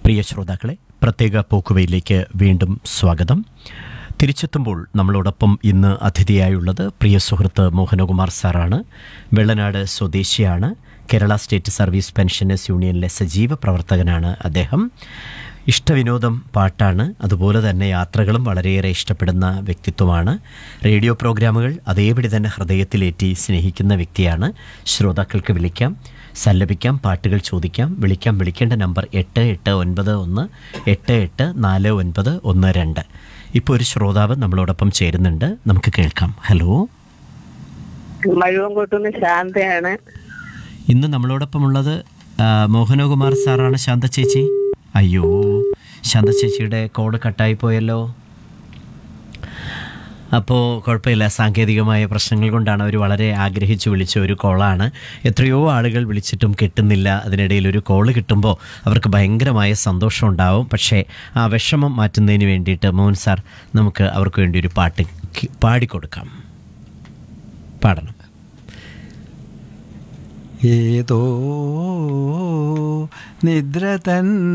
പ്രിയ ശ്രോതാക്കളെ പ്രത്യേക പോക്കുവയിലേക്ക് വീണ്ടും സ്വാഗതം തിരിച്ചെത്തുമ്പോൾ നമ്മളോടൊപ്പം ഇന്ന് അതിഥിയായുള്ളത് പ്രിയ സുഹൃത്ത് മോഹനകുമാർ സാറാണ് വെള്ളനാട് സ്വദേശിയാണ് കേരള സ്റ്റേറ്റ് സർവീസ് പെൻഷനേഴ്സ് യൂണിയനിലെ സജീവ പ്രവർത്തകനാണ് അദ്ദേഹം ഇഷ്ടവിനോദം പാട്ടാണ് അതുപോലെ തന്നെ യാത്രകളും വളരെയേറെ ഇഷ്ടപ്പെടുന്ന വ്യക്തിത്വമാണ് റേഡിയോ പ്രോഗ്രാമുകൾ അതേപടി തന്നെ ഹൃദയത്തിലേറ്റി സ്നേഹിക്കുന്ന വ്യക്തിയാണ് ശ്രോതാക്കൾക്ക് വിളിക്കാം സല്ലപിക്കാം പാട്ടുകൾ ചോദിക്കാം വിളിക്കാം വിളിക്കേണ്ട നമ്പർ എട്ട് എട്ട് ഒൻപത് ഒന്ന് എട്ട് എട്ട് നാല് ഒൻപത് ഒന്ന് രണ്ട് ഇപ്പോൾ ഒരു ശ്രോതാവ് നമ്മളോടൊപ്പം ചേരുന്നുണ്ട് നമുക്ക് കേൾക്കാം ഹലോ മഴുവൻകോട്ടുനിന്ന് ശാന്തയാണ് ഇന്ന് നമ്മളോടൊപ്പമുള്ളത് ആ, മോഹനകുമാർ സാറാണ് ശാന്ത ചേച്ചി അയ്യോ ശാന്ത ചേച്ചിയുടെ കോഡ് കട്ടായി പോയല്ലോ അപ്പോൾ കുഴപ്പമില്ല സാങ്കേതികമായ പ്രശ്നങ്ങൾ കൊണ്ടാണ് അവർ വളരെ ആഗ്രഹിച്ച് വിളിച്ച ഒരു കോളാണ് എത്രയോ ആളുകൾ വിളിച്ചിട്ടും കിട്ടുന്നില്ല അതിനിടയിൽ ഒരു കോള് കിട്ടുമ്പോൾ അവർക്ക് ഭയങ്കരമായ സന്തോഷം ഉണ്ടാവും പക്ഷേ ആ വിഷമം മാറ്റുന്നതിന് വേണ്ടിയിട്ട് മോഹൻ സാർ നമുക്ക് അവർക്ക് വേണ്ടി ഒരു പാട്ട് കി- പാടിക്കൊടുക്കാം പാടണം ഏതോ നിദ്ര തൻ